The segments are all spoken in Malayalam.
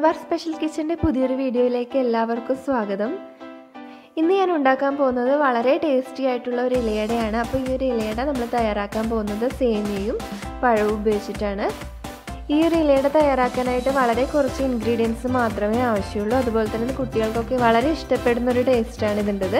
മലബാർ സ്പെഷ്യൽ കിച്ചൻ്റെ പുതിയൊരു വീഡിയോയിലേക്ക് എല്ലാവർക്കും സ്വാഗതം ഇന്ന് ഞാൻ ഉണ്ടാക്കാൻ പോകുന്നത് വളരെ ടേസ്റ്റി ആയിട്ടുള്ള ഒരു ഇലയടയാണ് അപ്പോൾ ഈ ഒരു ഇലയട നമ്മൾ തയ്യാറാക്കാൻ പോകുന്നത് സേമിയയും പഴവും ഉപയോഗിച്ചിട്ടാണ് ഈ ഒരു ഇലയട തയ്യാറാക്കാനായിട്ട് വളരെ കുറച്ച് ഇൻഗ്രീഡിയൻസ് മാത്രമേ ആവശ്യമുള്ളൂ അതുപോലെ തന്നെ കുട്ടികൾക്കൊക്കെ വളരെ ഇഷ്ടപ്പെടുന്ന ഒരു ടേസ്റ്റാണ് ഇതിൻ്റെത്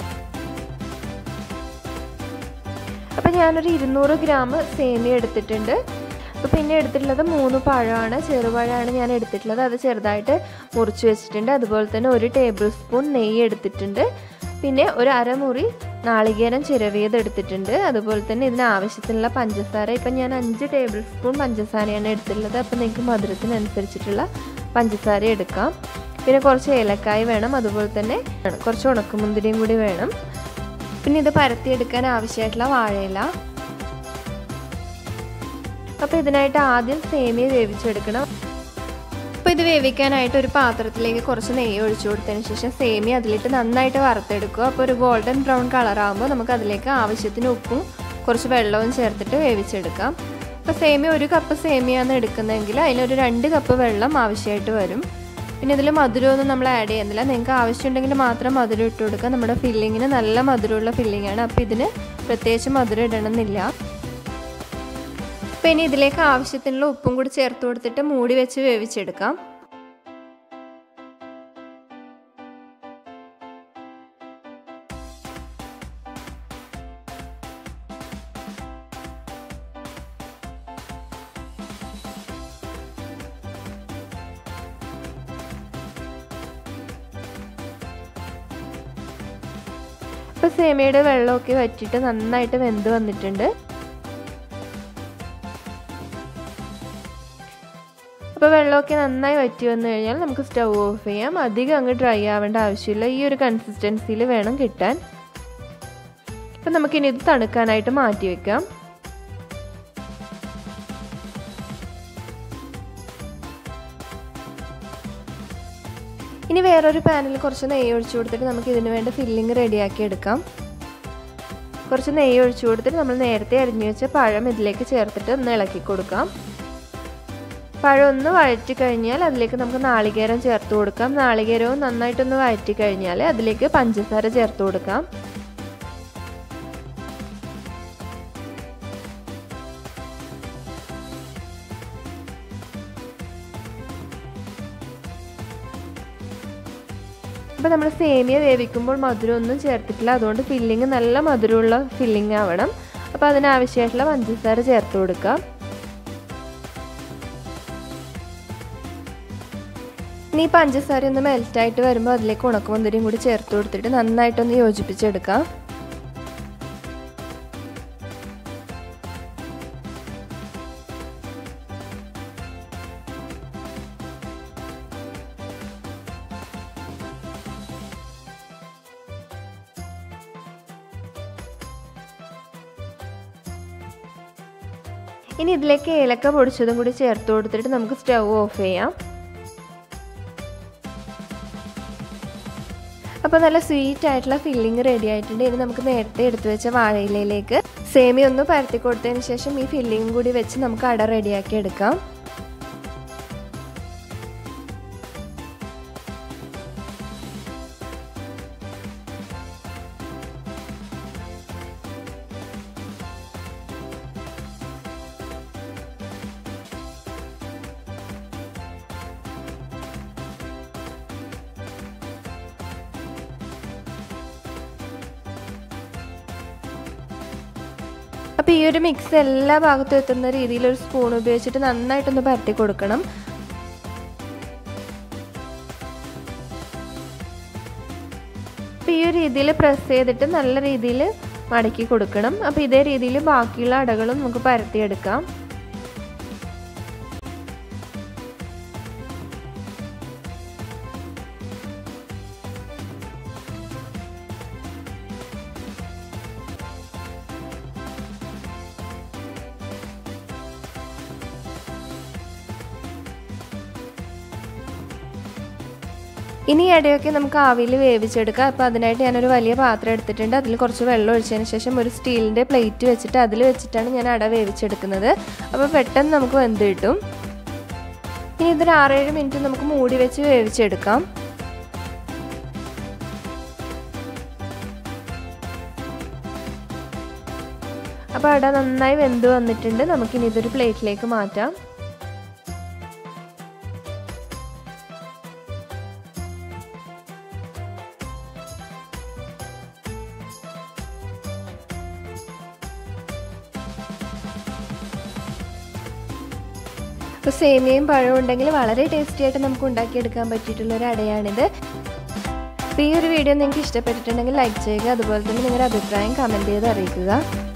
അപ്പോൾ ഞാനൊരു ഇരുന്നൂറ് ഗ്രാം സേമിയ എടുത്തിട്ടുണ്ട് അപ്പോൾ പിന്നെ എടുത്തിട്ടുള്ളത് മൂന്ന് പഴമാണ് ചെറുപഴമാണ് ഞാൻ എടുത്തിട്ടുള്ളത് അത് ചെറുതായിട്ട് മുറിച്ച് വെച്ചിട്ടുണ്ട് അതുപോലെ തന്നെ ഒരു ടേബിൾ സ്പൂൺ നെയ്യ് എടുത്തിട്ടുണ്ട് പിന്നെ ഒരു അരമുറി നാളികേരം ചിരവിയത് എടുത്തിട്ടുണ്ട് അതുപോലെ തന്നെ ഇതിന് ആവശ്യത്തിനുള്ള പഞ്ചസാര ഇപ്പം ഞാൻ അഞ്ച് ടേബിൾ സ്പൂൺ പഞ്ചസാരയാണ് എടുത്തിട്ടുള്ളത് അപ്പോൾ നിങ്ങൾക്ക് മധുരത്തിനനുസരിച്ചിട്ടുള്ള പഞ്ചസാര എടുക്കാം പിന്നെ കുറച്ച് ഏലക്കായ വേണം അതുപോലെ തന്നെ കുറച്ച് ഉണക്കമുന്തിരിയും കൂടി വേണം പിന്നെ ഇത് പരത്തിയെടുക്കാൻ ആവശ്യമായിട്ടുള്ള വാഴയില അപ്പോൾ ഇതിനായിട്ട് ആദ്യം സേമിയ വേവിച്ചെടുക്കണം അപ്പോൾ ഇത് വേവിക്കാനായിട്ട് ഒരു പാത്രത്തിലേക്ക് കുറച്ച് നെയ്യ് ഒഴിച്ചു കൊടുത്തതിന് ശേഷം സേമിയ അതിലിട്ട് നന്നായിട്ട് വറുത്തെടുക്കുക അപ്പോൾ ഒരു ഗോൾഡൻ ബ്രൗൺ കളറാകുമ്പോൾ നമുക്ക് അതിലേക്ക് ആവശ്യത്തിന് ഉപ്പും കുറച്ച് വെള്ളവും ചേർത്തിട്ട് വേവിച്ചെടുക്കാം അപ്പോൾ സേമിയ ഒരു കപ്പ് സേമിയാണ് എടുക്കുന്നതെങ്കിൽ അതിലൊരു രണ്ട് കപ്പ് വെള്ളം ആവശ്യമായിട്ട് വരും പിന്നെ ഇതിൽ മധുരമൊന്നും നമ്മൾ ആഡ് ചെയ്യുന്നില്ല നിങ്ങൾക്ക് ആവശ്യമുണ്ടെങ്കിൽ മാത്രം മധുരം ഇട്ട് കൊടുക്കുക നമ്മുടെ ഫില്ലിങ്ങിന് നല്ല മധുരമുള്ള ഫില്ലിംഗ് ആണ് അപ്പോൾ ഇതിന് പ്രത്യേകിച്ച് മധുരം ഇടണമെന്നില്ല അപ്പോൾ ഇനി ഇതിലേക്ക് ആവശ്യത്തിനുള്ള ഉപ്പും കൂടി ചേർത്ത് കൊടുത്തിട്ട് മൂടി വെച്ച് വേവിച്ചെടുക്കാം ഇപ്പോൾ സേമിയയുടെ വെള്ളമൊക്കെ വറ്റിയിട്ട് നന്നായിട്ട് വെന്ത് വന്നിട്ടുണ്ട് അപ്പോൾ വെള്ളമൊക്കെ നന്നായി വറ്റി വന്നു കഴിഞ്ഞാൽ നമുക്ക് സ്റ്റൗ ഓഫ് ചെയ്യാം അധികം അങ്ങ് ഡ്രൈ ആവേണ്ട ആവശ്യമില്ല ഈ ഒരു കൺസിസ്റ്റൻസിയിൽ വേണം കിട്ടാൻ അപ്പം നമുക്കിനി ഇത് തണുക്കാനായിട്ട് മാറ്റി വെക്കാം ഇനി വേറൊരു പാനിൽ കുറച്ച് നെയ്യ് ഒഴിച്ചു കൊടുത്തിട്ട് നമുക്ക് ഇതിന് വേണ്ട ഫില്ലിങ് റെഡിയാക്കി എടുക്കാം കുറച്ച് നെയ്യ് ഒഴിച്ചു കൊടുത്തിട്ട് നമ്മൾ നേരത്തെ അരിഞ്ഞു വെച്ച പഴം ഇതിലേക്ക് ചേർത്തിട്ട് ഒന്ന് ഇളക്കി കൊടുക്കാം പഴം ഒന്ന് വഴറ്റി കഴിഞ്ഞാൽ അതിലേക്ക് നമുക്ക് നാളികേരം ചേർത്ത് കൊടുക്കാം നാളികേരവും നന്നായിട്ടൊന്ന് വഴറ്റി കഴിഞ്ഞാൽ അതിലേക്ക് പഞ്ചസാര ചേർത്ത് കൊടുക്കാം അപ്പോൾ നമ്മൾ സേമിയ വേവിക്കുമ്പോൾ മധുരം ഒന്നും ചേർത്തിട്ടില്ല അതുകൊണ്ട് ഫില്ലിങ് നല്ല മധുരമുള്ള ഫില്ലിംഗ് ആവണം അപ്പോൾ അതിനാവശ്യമായിട്ടുള്ള പഞ്ചസാര ചേർത്ത് കൊടുക്കാം ഇനി പഞ്ചസാര ഒന്ന് മെൽറ്റായിട്ട് വരുമ്പോൾ അതിലേക്ക് ഉണക്കമുന്തിരിയും കൂടി ചേർത്ത് കൊടുത്തിട്ട് നന്നായിട്ടൊന്ന് യോജിപ്പിച്ചെടുക്കാം ഇനി ഇതിലേക്ക് ഏലക്ക പൊടിച്ചതും കൂടി ചേർത്ത് കൊടുത്തിട്ട് നമുക്ക് സ്റ്റൗ ഓഫ് ചെയ്യാം അപ്പോൾ നല്ല സ്വീറ്റ് ആയിട്ടുള്ള ഫില്ലിങ് റെഡി ആയിട്ടുണ്ട് ഇനി നമുക്ക് നേരത്തെ എടുത്തു വെച്ച വാഴയിലയിലേക്ക് സേമി ഒന്ന് പരത്തി കൊടുത്തതിന് ശേഷം ഈ ഫില്ലിങ് കൂടി വെച്ച് നമുക്ക് അട റെഡിയാക്കി എടുക്കാം അപ്പോൾ ഈ ഒരു മിക്സ് എല്ലാ ഭാഗത്തും എത്തുന്ന രീതിയിൽ ഒരു സ്പൂൺ ഉപയോഗിച്ചിട്ട് നന്നായിട്ടൊന്ന് പരത്തി കൊടുക്കണം അപ്പോൾ ഈ ഒരു രീതിയിൽ പ്രസ് ചെയ്തിട്ട് നല്ല രീതിയിൽ മടക്കി കൊടുക്കണം അപ്പോൾ ഇതേ രീതിയിൽ ബാക്കിയുള്ള അടകളും നമുക്ക് പരത്തിയെടുക്കാം ഇനി ഇടയൊക്കെ നമുക്ക് ആവിയിൽ വേവിച്ചെടുക്കാം അപ്പോൾ അതിനായിട്ട് ഞാനൊരു വലിയ പാത്രം എടുത്തിട്ടുണ്ട് അതിൽ കുറച്ച് വെള്ളം ഒഴിച്ചതിന് ശേഷം ഒരു സ്റ്റീലിൻ്റെ പ്ലേറ്റ് വെച്ചിട്ട് അതിൽ വെച്ചിട്ടാണ് ഞാൻ അട വേവിച്ചെടുക്കുന്നത് അപ്പോൾ പെട്ടെന്ന് നമുക്ക് വെന്ത് കിട്ടും ഇനി ഇതൊരു ആറേഴ് മിനിറ്റ് നമുക്ക് മൂടി വെച്ച് വേവിച്ചെടുക്കാം അപ്പോൾ അട നന്നായി വെന്ത് വന്നിട്ടുണ്ട് നമുക്കിനി ഇതൊരു പ്ലേറ്റിലേക്ക് മാറ്റാം അപ്പോൾ സേമിയയും പഴവും ഉണ്ടെങ്കിൽ വളരെ ടേസ്റ്റി ആയിട്ട് നമുക്ക് ഉണ്ടാക്കിയെടുക്കാൻ പറ്റിയിട്ടുള്ള ഒരു അടയാണിത് അപ്പോൾ ഈ ഒരു വീഡിയോ നിങ്ങൾക്ക് ഇഷ്ടപ്പെട്ടിട്ടുണ്ടെങ്കിൽ ലൈക്ക് ചെയ്യുക അതുപോലെ തന്നെ നിങ്ങളുടെ അഭിപ്രായം കമൻറ്റ് ചെയ്ത് അറിയിക്കുക